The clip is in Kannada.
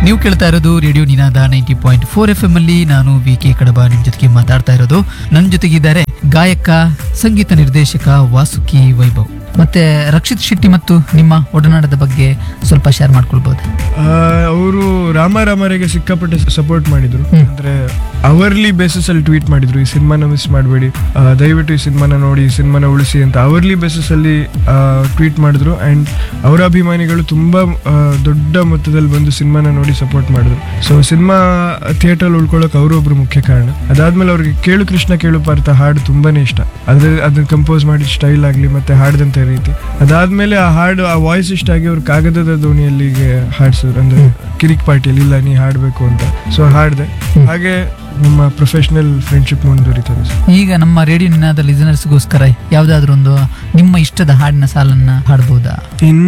ನೀವು ಕೇಳ್ತಾ ಇರೋದು radio Ninaada ninety point four F M ಅಲ್ಲಿ ನಾನು ವಿ ಕೆ ಕಡಬ ನಿಮ್ ಜೊತೆಗೆ ಮಾತಾಡ್ತಾ ಇರೋದು ನನ್ನ ಜೊತೆಗಿದ್ದಾರೆ ಗಾಯಕ ಸಂಗೀತ ನಿರ್ದೇಶಕ ವಾಸುಕಿ ವೈಭವ್ ಮತ್ತೆ ರಕ್ಷಿತ್ ಶೆಟ್ಟಿ ಮತ್ತು ನಿಮ್ಮ ಒಡನಾಟದ ಬಗ್ಗೆ ಸ್ವಲ್ಪ ಶೇರ್ ಮಾಡ್ಕೊಳ್ಬಹುದು ಅವರು ರಾಮ ರಾಮರಿಗೆ ಸಿಕ್ಕಾಪಟ್ಟೆ ಸಪೋರ್ಟ್ ಮಾಡಿದ್ರು ಹ್ಮ್. ಅಂದ್ರೆ ಅವರ್ಲಿ ಬೇಸಿಸ್ ಅಲ್ಲಿ ಟ್ವೀಟ್ ಮಾಡಿದ್ರು ಈ ಸಿನಿಮಾನ ಮಿಸ್ ಮಾಡಬೇಡಿ ದಯವಿಟ್ಟು ಈ ಸಿನಿಮಾನ ನೋಡಿ ಈ ಸಿನಿಮಾನ ಉಳಿಸಿ ಅಂತ ಅವರ್ಲಿ ಬೇಸಿಸ್ ಅಲ್ಲಿ ಟ್ವೀಟ್ ಮಾಡಿದ್ರು ಅಂಡ್ ಅವರ ಅಭಿಮಾನಿಗಳು ತುಂಬಾ ಆ, ದೊಡ್ಡ ಮೊತ್ತದಲ್ಲಿ ಬಂದು ಸಿನಿಮಾನ ನೋಡಿ ಸಪೋರ್ಟ್ ಮಾಡಿದ್ರು ಸೊ ಸಿನಿಮಾ ಥಿಯೇಟರ್ ಉಳ್ಕೊಳ್ಳೋಕೆ ಅವರು ಒಬ್ರು ಮುಖ್ಯ ಕಾರಣ ಅದಾದ್ಮೇಲೆ ಅವ್ರಿಗೆ ಕೇಳು ಕೃಷ್ಣ ಕೇಳು ಪಾರ್ಥ ಹಾಡು ತುಂಬಾನೇ ಇಷ್ಟ ಅದ್ರ ಅದನ್ನ ಕಂಪೋಸ್ ಮಾಡಿದ ಸ್ಟೈಲ್ ಆಗಲಿ ಮತ್ತೆ ಹಾಡ್ದಂತ ರೀತಿ ಅದಾದ್ಮೇಲೆ ಆ ಹಾಡು ಆ ವಾಯ್ಸ್ ಇಷ್ಟ ಆಗಿ ಅವ್ರು ಕಾಗದದ ದೋಣಿಯಲ್ಲಿಗೆ ಹಾಡ್ಸಿದ್ರು ಅಂದ್ರೆ ಕಿರಿಕ್ ಪಾರ್ಟಿಯಲ್ಲಿ ಇಲ್ಲ ನೀ ಹಾಡ್ಬೇಕು ಅಂತ ಸೊ ಹಾಡ್ದೆ ಹಾಗೆ ನಮ್ಮ ಪ್ರೊಫೆಷನಲ್ ಫ್ರೆಂಡ್ಶಿಪ್ ಮುಂದುವರಿತದೆ ಸರ್ ಈಗ ನಮ್ಮ ರೇಡಿಯೋ ನಿನಾದ ಲಿಸನರ್ಸ್ಗೋಸ್ಕರ ಯಾವ್ದಾದ್ರು ಒಂದು ನಿಮ್ಮ ಇಷ್ಟದ ಹಾಡಿನ ಸಾಲನ್ನ ಹಾಡ್ಬೋದಾ ಇನ್